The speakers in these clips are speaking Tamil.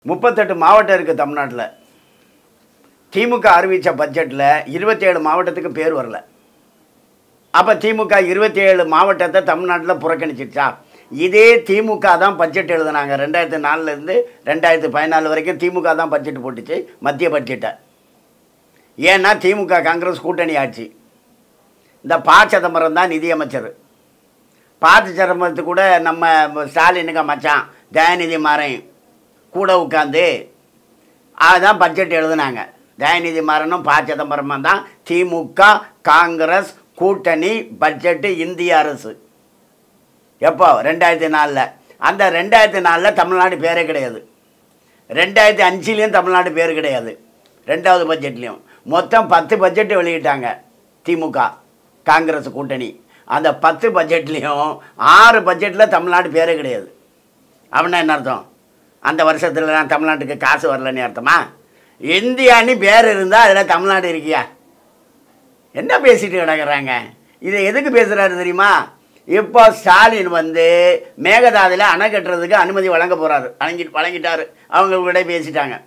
முப்பத்தெட்டு மாவட்டம் இருக்குது தமிழ்நாட்டில் திமுக அறிவித்த பட்ஜெட்டில் இருபத்தேழு மாவட்டத்துக்கு பேர் வரல அப்போ திமுக இருபத்தி ஏழு மாவட்டத்தை தமிழ்நாட்டில் புறக்கணிச்சிருச்சா இதே திமுக தான் பட்ஜெட் எழுதுனாங்க ரெண்டாயிரத்தி நாலுலேருந்து ரெண்டாயிரத்தி பதினாலு வரைக்கும் திமுக தான் பட்ஜெட் போட்டுச்சு மத்திய பட்ஜெட்டை ஏன்னா திமுக காங்கிரஸ் கூட்டணி ஆட்சி இந்த ப சிதம்பரம் தான் நிதியமைச்சர் ப சிதம்பரத்து கூட நம்ம ஸ்டாலினுக்கு மச்சான் தயாநிதி மாறன் கூட உட்காந்து அதுதான் பட்ஜெட் எழுதுனாங்க தயாநிதி மாறனும் ப சிதம்பரமும் தான் திமுக காங்கிரஸ் கூட்டணி பட்ஜெட்டு இந்திய அரசு எப்போ ரெண்டாயிரத்தி நாலில் அந்த ரெண்டாயிரத்தி நாலில் தமிழ்நாடு பேரே கிடையாது ரெண்டாயிரத்தி அஞ்சுலேயும் தமிழ்நாடு பேர் கிடையாது ரெண்டாவது பட்ஜெட்லேயும் மொத்தம் பத்து பட்ஜெட் வெளியிட்டாங்க திமுக காங்கிரஸ் கூட்டணி அந்த பத்து பட்ஜெட்லேயும் ஆறு பட்ஜெட்டில் தமிழ்நாடு பேரே கிடையாது அப்படின்னா என்ன அர்த்தம் அந்த வருஷத்துல நான் தமிழ்நாட்டுக்கு காசு வரலன்னு அர்த்தமா இந்தியான்னு பேர் இருந்தால் அதில் தமிழ்நாடு இருக்கியா என்ன பேசிட்டு கிடக்குறாங்க இதை எதுக்கு பேசுகிறாரு தெரியுமா இப்போ ஸ்டாலின் வந்து மேகதாதுல அணை கட்டுறதுக்கு அனுமதி வழங்க போகிறாரு வழங்கி வழங்கிட்டாரு அவங்க கூட பேசிட்டாங்க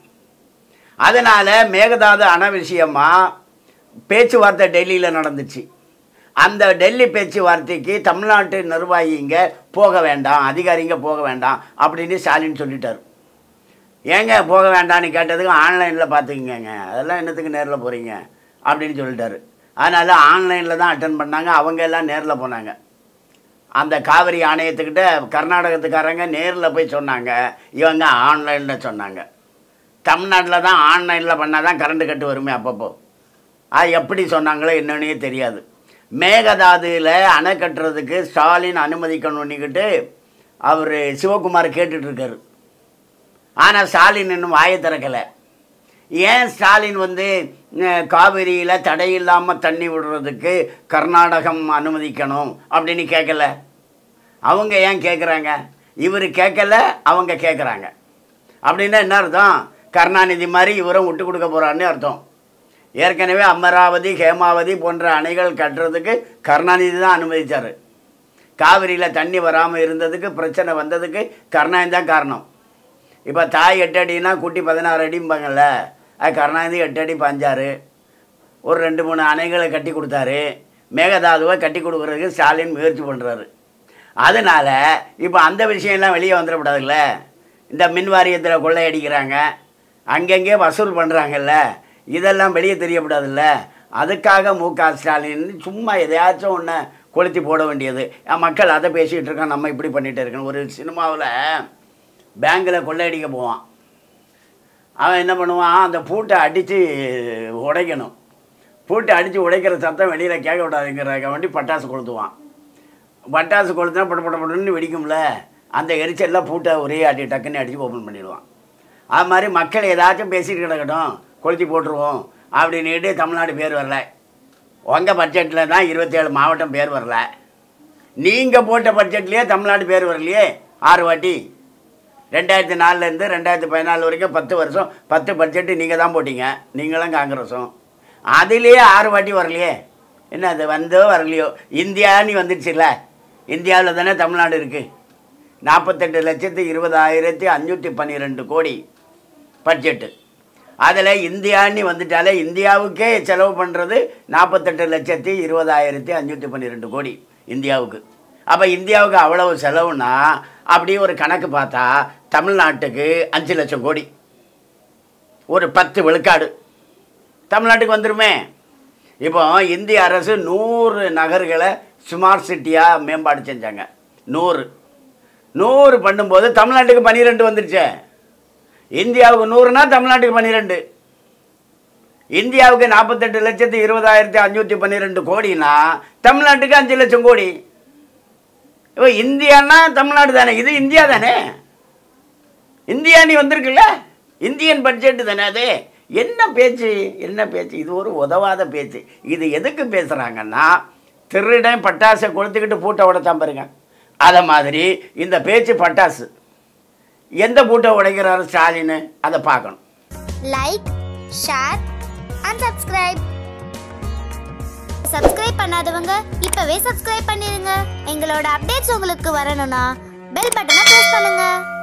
அதனால் மேகதாது அணை விஷயமா பேச்சுவார்த்தை டெல்லியில் நடந்துச்சு அந்த டெல்லி பேச்சுவார்த்தைக்கு தமிழ்நாட்டு நிர்வாகிங்க போக வேண்டாம் அதிகாரிங்க போக வேண்டாம் அப்படின்னு ஸ்டாலின் சொல்லிட்டார் ஏங்க போக வேண்டாம்னு கேட்டதுக்கு ஆன்லைனில் பார்த்துக்குங்க அதெல்லாம் என்னத்துக்கு நேரில் போகிறீங்க அப்படின்னு சொல்லிட்டாரு அதனால் ஆன்லைனில் தான் அட்டன் பண்ணாங்க அவங்க எல்லாம் நேரில் போனாங்க அந்த காவிரி ஆணையத்துக்கிட்ட கர்நாடகத்துக்காரங்க நேரில் போய் சொன்னாங்க இவங்க ஆன்லைனில் சொன்னாங்க தமிழ்நாட்டில் தான் ஆன்லைனில் பண்ணால் தான் கரண்ட் கட்டு வருமே அப்பப்போ அது எப்படி சொன்னாங்களோ என்னன்னே தெரியாது மேகதாதுவில் அணை கட்டுறதுக்கு ஸ்டாலின் அனுமதிக்கணும்னுக்கிட்டு அவர் சிவகுமார் கேட்டுட்ருக்காரு ஆனால் ஸ்டாலின் இன்னும் வாயை திறக்கலை ஏன் ஸ்டாலின் வந்து அஹ், காவிரியில் தடை இல்லாமல் தண்ணி விடுறதுக்கு கர்நாடகம் அனுமதிக்கணும் அப்படின்னு கேட்கல அவங்க ஏன் கேட்குறாங்க இவர் கேட்கல அவங்க கேட்குறாங்க அப்படின்னா என்ன அர்த்தம் கருணாநிதி மாதிரி இவரும் விட்டு கொடுக்க போகிறான்னு அர்த்தம் ஏற்கனவே அமராவதி ஹேமாவதி போன்ற அணைகள் கட்டுறதுக்கு கருணாநிதி தான் அனுமதிச்சார் காவிரியில் தண்ணி வராமல் இருந்ததுக்கு பிரச்சனை வந்ததுக்கு கருணாநிதி தான் காரணம் இப்போ தாய் எட்டு அடினா குட்டி பதினாறு அடிம்பாங்கல்ல அது கருணாநிதி எட்டு அடி பாஞ்சாரு ஒரு ரெண்டு மூணு அணைகளை கட்டி கொடுத்தாரு மேகதாதுவை கட்டி கொடுக்குறதுக்கு ஸ்டாலின் முயற்சி பண்ணுறாரு அதனால் இப்போ அந்த விஷயம்லாம் வெளியே வந்துடக்கூடாதுல்ல இந்த மின் வாரியத்தில் கொள்ளையடிக்கிறாங்க அங்கங்கே வசூல் பண்ணுறாங்கல்ல இதெல்லாம் வெளியே தெரியக்கூடாதுல்ல அதுக்காக மு க ஸ்டாலின் சும்மா எதையாச்சும் ஒன்று கொளுத்தி போட வேண்டியது அஹ் மக்கள் அதை பேசிகிட்டு இருக்கோம் நம்ம இப்படி பண்ணிகிட்டு இருக்கோம் ஒரு சினிமாவில் பேங்கில் கொள்ளையடிக்க போவான் அவன் என்ன பண்ணுவான் அந்த பூட்டை அடித்து உடைக்கணும் பூட்டை அடித்து உடைக்கிற சத்தம் வெளியில் கேட்க விடாதுங்கிறக்க வேண்டி பட்டாசு கொளுத்துவான் பட்டாசு கொளுத்துனா பட பட படன்னு வெடிக்கும்ல அந்த எரிச்சல்லாம் பூட்டை ஒரே அடி டக்குன்னு அடித்து ஓப்பன் பண்ணிடுவான் அது மாதிரி மக்கள் ஏதாச்சும் பேசிட்டு கிடக்கட்டும் கொளுத்தி போட்டுருவோம் அப்படின்னுட்டு தமிழ்நாடு பேர் வரல உங்கள் பட்ஜெட்டில் தான் இருபத்தேழு மாவட்டம் பேர் வரல நீங்கள் போட்ட பட்ஜெட்லேயே தமிழ்நாடு பேர் வரலையே ஆறு வாட்டி ரெண்டாயிரத்தி நாலுலேருந்து ரெண்டாயிரத்தி பதினாலு வரைக்கும் பத்து வருஷம் பத்து பட்ஜெட்டு நீங்கள் தான் போட்டீங்க நீங்களும் காங்கிரஸும் அதுலேயே ஆறு வாட்டி வரலையே என்ன அது வந்தோ வரலையோ இந்தியான்னு வந்துடுச்சுல்ல இந்தியாவில் தானே தமிழ்நாடு இருக்குது நாற்பத்தெட்டு லட்சத்து இருபதாயிரத்தி அஞ்சூற்றி பன்னிரெண்டு கோடி பட்ஜெட்டு அதில் இந்தியான்னு வந்துட்டாலே இந்தியாவுக்கே செலவு பண்ணுறது நாற்பத்தெட்டு லட்சத்தி இருபதாயிரத்தி அஞ்சூற்றி பன்னிரெண்டு கோடி இந்தியாவுக்கு அப்போ இந்தியாவுக்கு அவ்வளவு செலவுனா அப்படியே ஒரு கணக்கு பார்த்தா தமிழ்நாட்டுக்கு அஞ்சு லட்சம் கோடி ஒரு பத்து விழுக்காடு தமிழ்நாட்டுக்கு வந்துருமே இப்போ இந்திய அரசு நூறு நகர்களை ஸ்மார்ட் சிட்டியாக மேம்பாடு செஞ்சாங்க நூறு நூறு பண்ணும்போது தமிழ்நாட்டுக்கு பன்னிரெண்டு வந்துருச்சே இந்தியாவுக்கு நூறுனா தமிழ்நாட்டுக்கு பன்னிரெண்டு இந்தியாவுக்கு நாற்பத்தெட்டு லட்சத்து இருபதாயிரத்தி அஞ்சூற்றி பன்னிரெண்டு கோடினா தமிழ்நாட்டுக்கு அஞ்சு லட்சம் கோடி இப்போ இந்தியான்னா தமிழ்நாடு தானே இது இந்தியா தானே இந்தியா நீ வந்திருக்குல்ல இந்தியன் பட்ஜெட் தானே அது என்ன பேச்சு என்ன பேச்சு இது ஒரு உதவாத பேச்சு இது எதுக்கு பேசுகிறாங்கன்னா திருடன் பட்டாசை கொளுத்துக்கிட்டு பூட்டை உடைச்சான் பாருங்க அதை மாதிரி இந்த பேச்சு பட்டாசு எந்த பூட்டை உடைக்கிறாரு ஸ்டாலின் அதை பார்க்கணும் like share and subscribe subscribe பண்ணாதவங்க இப்பவே சப்ஸ்கிரைப் பண்ணிருங்க எங்களோட அப்டேட்ஸ் உங்களுக்கு வரணும்னா பெல் பட்டனை பிரஸ் பண்ணுங்க